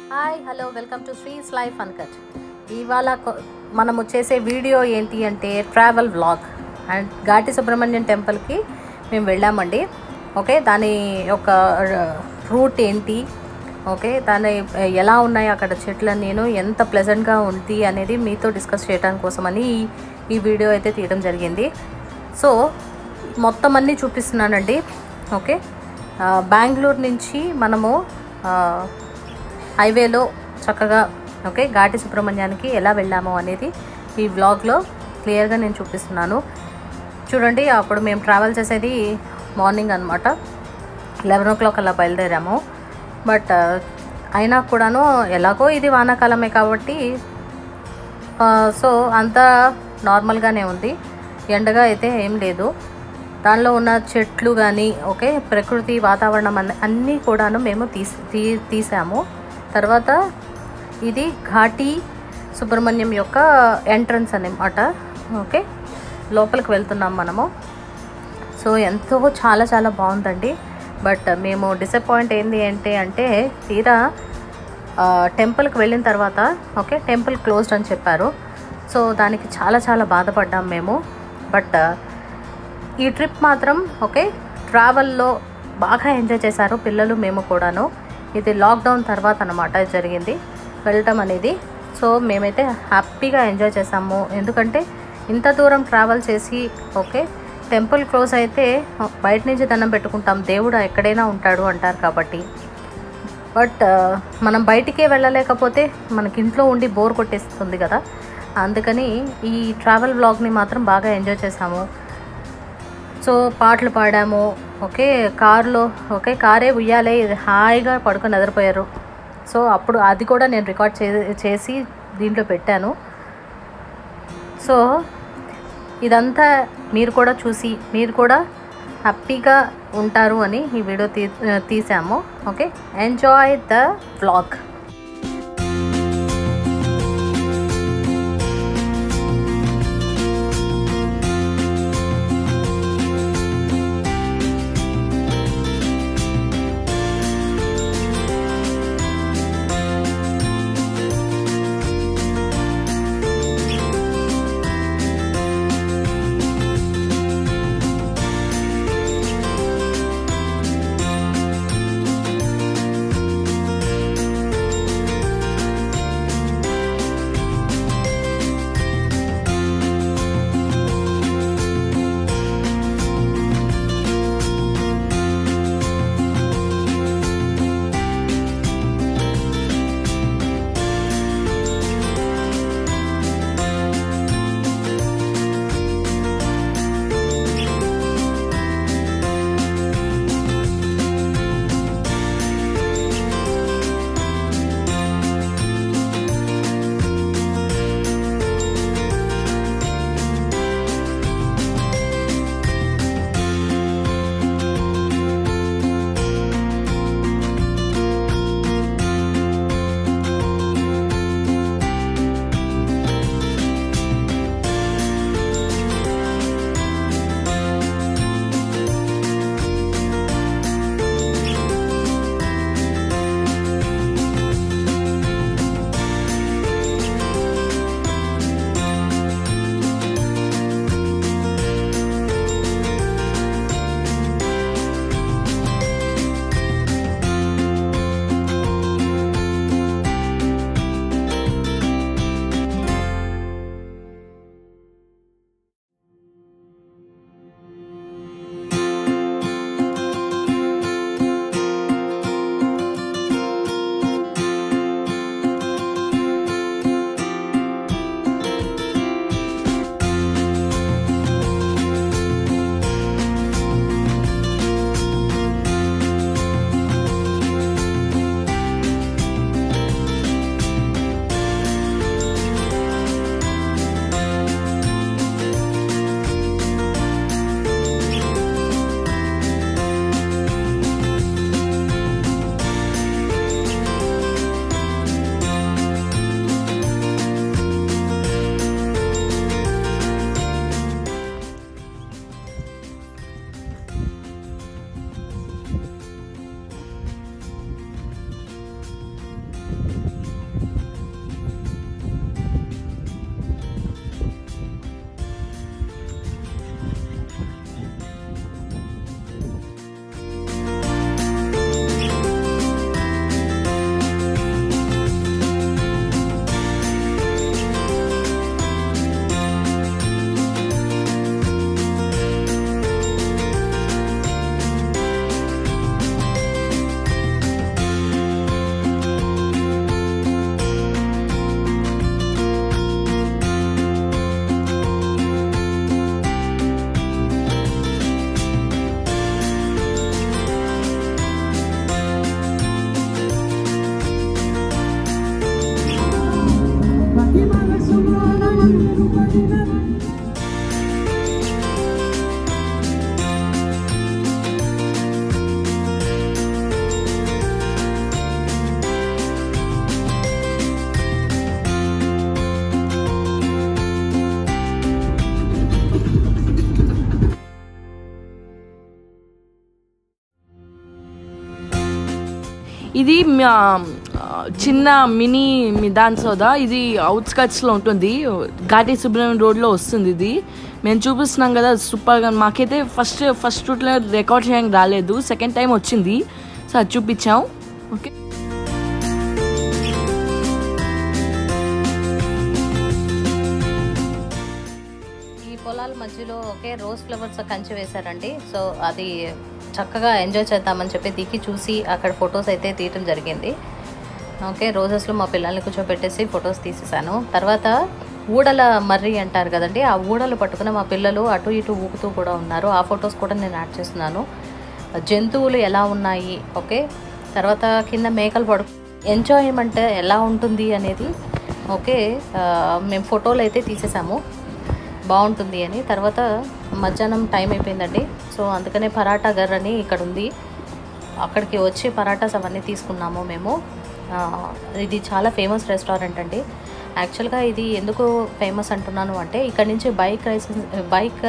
hi hello welcome to Sri's life uncut ఇవాళ కొ- మనము చేసే వీడియో ఏంటి అంటే travel vlog and Ghati Subrahmanyam టెంపుల్కి మేము వెళ్ళామండి ఓకే దాని యొక్క రూట్ ఏంటి ఓకే దాని ఎలా ఉన్నాయి అక్కడ చెట్లు నేను ఎంత ప్లెజెంట్గా ఉంది అనేది మీతో డిస్కస్ చేయడానికి కోసమని ఈ ఈ వీడియో అయితే తీయడం జరిగింది సో మొత్తం అన్నీ చూపిస్తున్నానండి ఓకే ఆ, బెంగళూరు నుంచి మనము ఆ, హైవేలో చక్కగా ఓకే ఘాటి సుబ్రహ్మణ్యానికి ఎలా వెళ్ళాము అనేది ఈ వ్లాగ్లో క్లియర్గా నేను చూపిస్తున్నాను చూడండి అప్పుడు మేము ట్రావెల్ చేసేది మార్నింగ్ అనమాట లెవెన్ ఓ క్లాక్ అలా బయలుదేరాము బట్ అయినా కూడాను ఎలాగో ఇది వానాకాలమే కాబట్టి ఆ, సో అంతా నార్మల్గానే ఉంది ఎండగా అయితే ఏం లేదు దానిలో ఉన్న చెట్లు కానీ ఓకే ప్రకృతి వాతావరణం అన్ని అన్నీ కూడాను మేము తీసి తీ తీసాము తర్వాత ఇది ఘాటి సుబ్రహ్మణ్యం యొక్క ఎంట్రన్స్ అనమాట ఓకే లోపలికి వెళ్తున్నాం మనము సో ఎంతో చాలా చాలా బాగుందండి బట్ మేము డిసప్పాయింట్ ఏంది ఏంటి అంటే తీరా ఆ, టెంపుల్కి వెళ్ళిన తర్వాత ఓకే టెంపుల్ క్లోజ్డ్ అని చెప్పారు సో దానికి చాలా చాలా బాధపడ్డాం మేము బట్ ఈ ట్రిప్ మాత్రం ఓకే ట్రావెల్లో బాగా ఎంజాయ్ చేశారు పిల్లలు మేము కూడాను ఇది లాక్డౌన్ తర్వాత అనమాట జరిగింది వెళ్ళటం అనేది సో మేమైతే హ్యాపీగా ఎంజాయ్ చేసాము ఎందుకంటే ఇంత దూరం ట్రావెల్ చేసి ఓకే టెంపుల్ క్లోజ్ అయితే బయట నుంచి దండం పెట్టుకుంటాం దేవుడు ఎక్కడైనా ఉంటాడు అంటారు కాబట్టి బట్ మనం బయటికే వెళ్ళలేకపోతే మనకి ఇంట్లో ఉండి బోర్ కొట్టేస్తుంది కదా అందుకని ఈ ట్రావెల్ వ్లాగ్ని మాత్రం బాగా ఎంజాయ్ చేసాము సో పాటలు పాడాము ఓకే కార్లో ఓకే కారే ఉయ్యాలే ఇది హాయిగా పడుకొని నిద్రపోయారు సో అప్పుడు అది కూడా నేను రికార్డ్ చే చేసి దీంట్లో పెట్టాను సో ఇదంతా మీరు కూడా చూసి మీరు కూడా హ్యాపీగా ఉంటారు అని ఈ వీడియో తీ తీసాము ఓకే ఎంజాయ్ ద వ్లాగ్ ఇది మా, ఆ, చిన్న మినీ మిదాన్ సోదా ఇది అవుట్స్కట్స్లో ఉంటుంది ఘాటి సుబ్రహ్మణ్యం రోడ్లో వస్తుంది ఇది మేము చూపిస్తున్నాం కదా సూపర్గా మాకైతే ఫస్ట్ ఫస్ట్ రూట్లో రికార్డ్ చేయడానికి రాలేదు సెకండ్ టైం వచ్చింది సో అది చూపించాం ఓకే ఈ పొలాల మధ్యలో ఒకే రోజ్ ఫ్లవర్స్ కంచి వేశారండి సో అది చక్కగా ఎంజాయ్ చేద్దామని చెప్పి దిగి చూసి అక్కడ ఫొటోస్ అయితే తీయటం జరిగింది ఓకే రోజెస్లో మా పిల్లల్ని కూర్చోబెట్టేసి ఫొటోస్ తీసేసాను తర్వాత ఊడల మర్రి అంటారు కదండి ఆ ఊడలు పట్టుకుని మా పిల్లలు అటు ఇటు ఊగుతూ కూడా ఉన్నారు ఆ ఫొటోస్ కూడా నేను యాడ్ చేస్తున్నాను జంతువులు ఎలా ఉన్నాయి ఓకే తర్వాత కింద మేకలు పడు ఎంజాయ్మెంట్ ఎలా ఉంటుంది అనేది ఓకే ఆ, మేము ఫోటోలు అయితే తీసేసాము బాగుంటుంది అని తర్వాత మధ్యాహ్నం టైం అయిపోయిందండి సో అందుకనే పరాటా గర్ అని ఇక్కడ ఉంది అక్కడికి వచ్చి పరాటాస్ అవన్నీ తీసుకున్నాము మేము ఆ, ఇది చాలా ఫేమస్ రెస్టారెంట్ అండి యాక్చువల్గా ఇది ఎందుకు ఫేమస్ అంటున్నాను అంటే ఇక్కడ నుంచి బైక్ రైసెస్ బైక్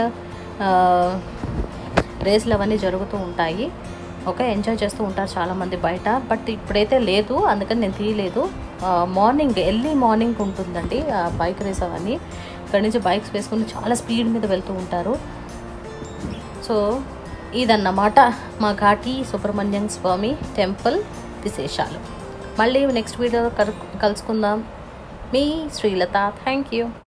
రేస్లు అవన్నీ జరుగుతూ ఉంటాయి ఓకే ఎంజాయ్ చేస్తూ ఉంటారు చాలామంది బయట బట్ ఇప్పుడైతే లేదు అందుకని నేను తీయలేదు మార్నింగ్ ఎర్లీ మార్నింగ్ ఉంటుందండి ఆ బైక్ రేస్ అవన్నీ ఇక్కడ నుంచి బైక్స్ వేసుకుని చాలా స్పీడ్ మీద వెళ్తూ ఉంటారు సో ఇదన్నమాట మా ఘాటి సుబ్రహ్మణ్యం స్వామి టెంపుల్ విశేషాలు మళ్ళీ నెక్స్ట్ వీడియో కలుసుకుందాం మీ శ్రీలత థ్యాంక్ యూ